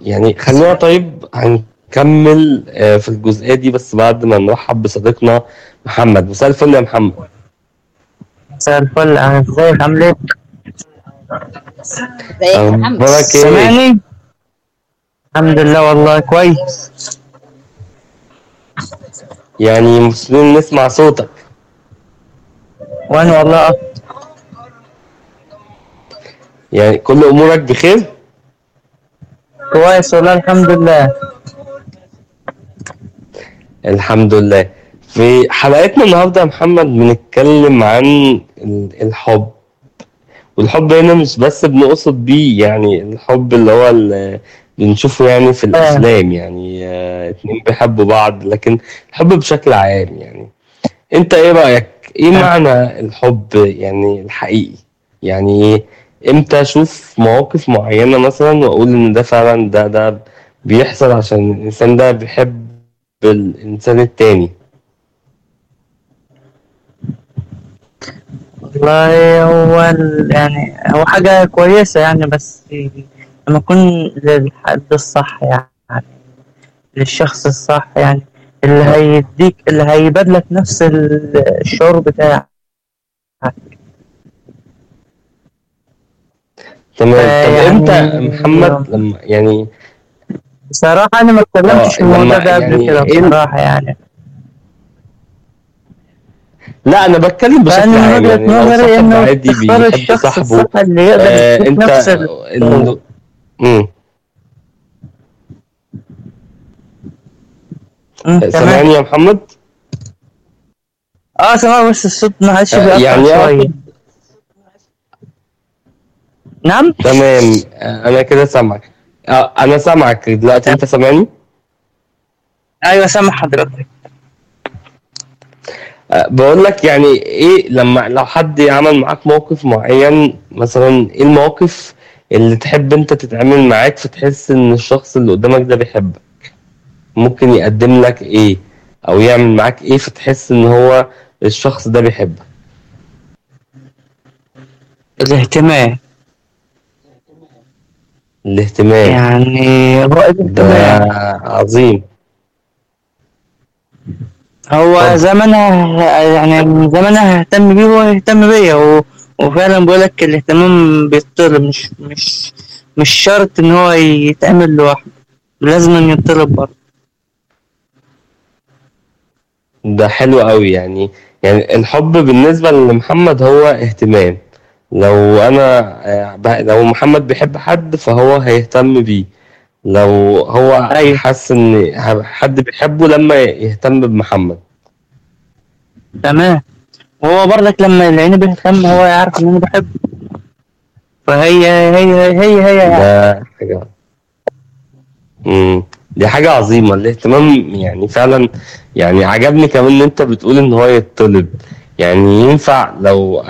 يعني خلينا طيب هنكمل آه، في الجزئية دي بس بعد ما نرحب بصديقنا محمد مساء الفل يا محمد مساء الفل انا ازيك عامل ايه؟ ازيك يا محمد أخبارك إيه؟ سامعني؟ الحمد لله والله كويس يعني مسلمين نسمع صوتك وانا والله أكتر. يعني كل أمورك بخير كويس والله الحمد لله الحمد لله في حلقتنا النهاردة يا محمد بنتكلم عن ال- الحب والحب هنا مش بس بنقصد بيه يعني الحب اللي هو اللي بنشوفه يعني في الأفلام يعني آه، اتنين بيحبوا بعض لكن الحب بشكل عام يعني انت ايه رأيك ايه معنى الحب يعني الحقيقي يعني امتى اشوف مواقف معينة مثلا واقول ان ده فعلا ده ده بيحصل عشان الانسان ده بيحب الانسان التاني والله هو ال- يعني هو حاجة كويسة يعني بس لما يكون للحد الصح يعني للشخص الصح يعني اللي هيديك اللي هيبادلك نفس ال- الشعور بتاعك تمام طب يعني- امتى محمد لما يعني بصراحة أنا ما اتكلمتش في آه، الموضوع لما ده قبل يعني كده إيه- بصراحة يعني لا انا بتكلم بشكل فأنا من عام وجهة يعني لو نظري صاحب إنه عادي تختار بيحب الشخص صاحبه الصح اللي يقدر آه يديك انت نفس ال- ال... مم. مم، تمام سامعني يا محمد اه سمع بس الصوت معلش آه، بيقطع يعني شوية نعم تمام آه، انا كده سامعك آه، انا سامعك دلوقتي انت سامعني ايوه سامع حضرتك آه، بقول لك يعني ايه لما لو حد عمل معاك موقف معين مثلا ايه المواقف اللي تحب انت تتعامل معاك فتحس ان الشخص اللي قدامك ده بيحبك ممكن يقدم لك ايه او يعمل معاك ايه فتحس ان هو الشخص ده بيحبك الاهتمام الاهتمام يعني هو ده الاهتمام عظيم هو طب. زمانها يعني من زمانها ههتم بيه وهو يهتم بيا و... وفعلا بقولك الاهتمام بيطلب مش مش مش شرط ان هو يتعمل لوحده لازم أن يطلب برضه ده حلو قوي يعني يعني الحب بالنسبة لمحمد هو اهتمام لو انا آه، ب- لو محمد بيحب حد فهو هيهتم بيه لو هو أيوة. حس ان حد بيحبه لما يهتم بمحمد تمام وهو برضك لما العين بيهتم هو يعرف ان انا بحبه فهي هي هي هي, هي يعني. ده حاجة مم. دي حاجة عظيمة الاهتمام يعني فعلا يعني عجبني كمان ان انت بتقول ان هو يطلب يعني ينفع لو